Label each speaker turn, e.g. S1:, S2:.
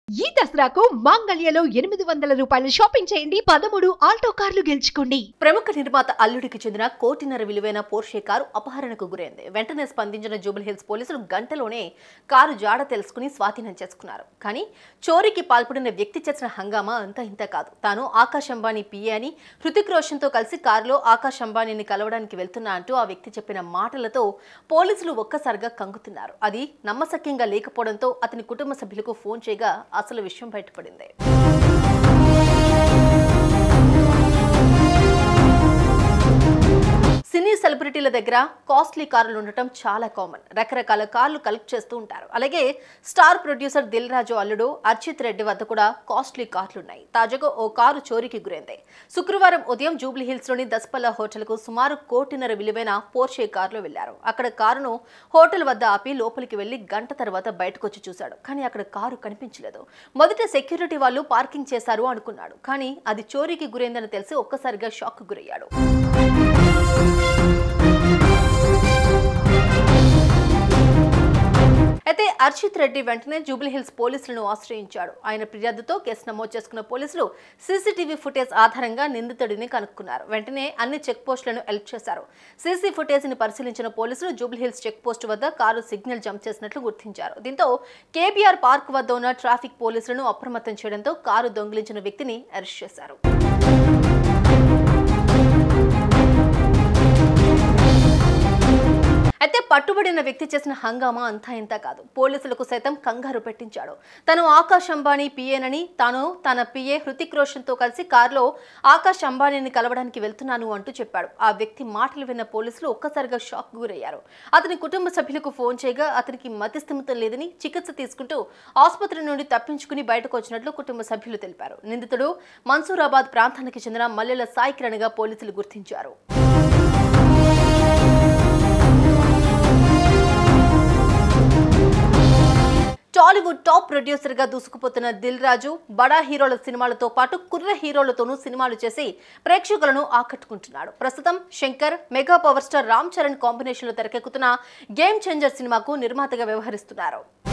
S1: ఈ దసరాకు మాంగళ్యలో ఎనిమిది వందల రూపాయల షాపింగ్ చేయండి పదమూడు ఆల్టో కార్లు గెలుచుకోండి
S2: ప్రముఖ నిర్మాత అల్లుడికి చెందిన కోటిన్నర విలువైన పోర్షే కారు అపహరణకు గురైంది వెంటనే స్పందించిన జూబిల్ హిల్స్ పోలీసులు గంటలోనే కారు జాడ తెలుసుకుని స్వాధీనం చేసుకున్నారు కానీ చోరీకి పాల్పడిన వ్యక్తి చేసిన హంగామా అంతా ఇంత కాదు తాను ఆకాశ్ అంబానీ పిఏ అని హృతిక్ రోషన్తో కలిసి కారులో ఆకాశ్ అంబానీని కలవడానికి వెళ్తున్నా అంటూ ఆ వ్యక్తి చెప్పిన మాటలతో పోలీసులు ఒక్కసారిగా కంగుతున్నారు అది నమ్మశక్యంగా లేకపోవడంతో అతని కుటుంబ సభ్యులకు ఫోన్ చేయగా అసలు విషయం బయటపడింది సినీ సెలబ్రిటీల దగ్గర కాస్ట్లీ కార్లు ఉండటం చాలా కామన్ రకరకాల కార్లు కలెక్ట్ చేస్తూ ఉంటారు అలాగే స్టార్ ప్రొడ్యూసర్ దిల్ రాజు అల్లుడు అర్చిత్ రెడ్డి వద్ద కూడా కాస్ట్లీ కార్లు ఉన్నాయి తాజాగా ఓ కారు చోరీకి గురైంది శుక్రవారం ఉదయం జూబ్లీ హిల్స్ లోని దస్పల్లా హోటల్కు సుమారు కోటిన్నర విలువైన పోర్షే కారులో వెళ్లారు అక్కడ కారును హోటల్ వద్ద ఆపి లోపలికి వెళ్లి గంట తర్వాత బయటకు వచ్చి చూశాడు కానీ అక్కడ కారు కనిపించలేదు మొదట సెక్యూరిటీ వాళ్ళు పార్కింగ్ చేశారు అనుకున్నాడు కానీ అది చోరీకి గురైందని తెలిసి ఒక్కసారిగా షాక్ గురయ్యాడు అయితే అర్షిత్ రెడ్డి వెంటనే జూబ్లీ హిల్స్ పోలీసులను ఆశ్రయించాడు ఆయన ఫిర్యాదుతో కేసు నమోదు చేసుకున్న పోలీసులు సీసీటీవీ ఫుటేజ్ ఆధారంగా నిందితుడిని కనుక్కున్నారు వెంటనే అన్ని చెక్ పోస్టులను ఎల్ప్ చేశారు సీసీ ఫుటేజ్ ని పరిశీలించిన పోలీసులు జూబ్లీ హిల్స్ చెక్ పోస్ట్ వద్ద కారు సిగ్నల్ జంప్ చేసినట్లు గుర్తించారు దీంతో కేబీఆర్ పార్క్ వద్ద ఉన్న ట్రాఫిక్ పోలీసులను అప్రమత్తం చేయడంతో కారు దొంగిలించిన వ్యక్తిని అరెస్ట్ చేశారు అయితే పట్టుబడిన వ్యక్తి చేసిన హంగామా అంతా ఇంత కాదు పోలీసులకు సైతం కంగారు పెట్టించాడు తను ఆకాష్ అంబానీ పిఏనని తాను తన పిఏ హృతిక్ రోషన్తో కలిసి కారులో ఆకాష్ అంబానీని కలవడానికి వెళ్తున్నాను అంటూ చెప్పాడు ఆ వ్యక్తి మాటలు విన్న పోలీసులు ఒక్కసారిగా షాక్ గురయ్యారు అతని కుటుంబ సభ్యులకు ఫోన్ చేయగా అతనికి మతిస్థిమితం లేదని చికిత్స తీసుకుంటూ ఆసుపత్రి నుండి తప్పించుకుని బయటకు వచ్చినట్లు కుటుంబ సభ్యులు తెలిపారు నిందితుడు మన్సూరాబాద్ ప్రాంతానికి చెందిన మల్లెల సాయి కిరణ్గా పోలీసులు గుర్తించారు టాలీవుడ్ టాప్ ప్రొడ్యూసర్ గా దూసుకుపోతున్న దిల్ రాజు బడా హీరోల సినిమాలతో పాటు కుర్ర హీరోలతోనూ సినిమాలు చేసి ప్రేక్షకులను ఆకట్టుకుంటున్నాడు ప్రస్తుతం Shankar mega power star Ram Charan combination లో తెరకెక్కుతున్న గేమ్ చేంజర్ సినిమాకు నిర్మాతగా వ్యవహరిస్తున్నారు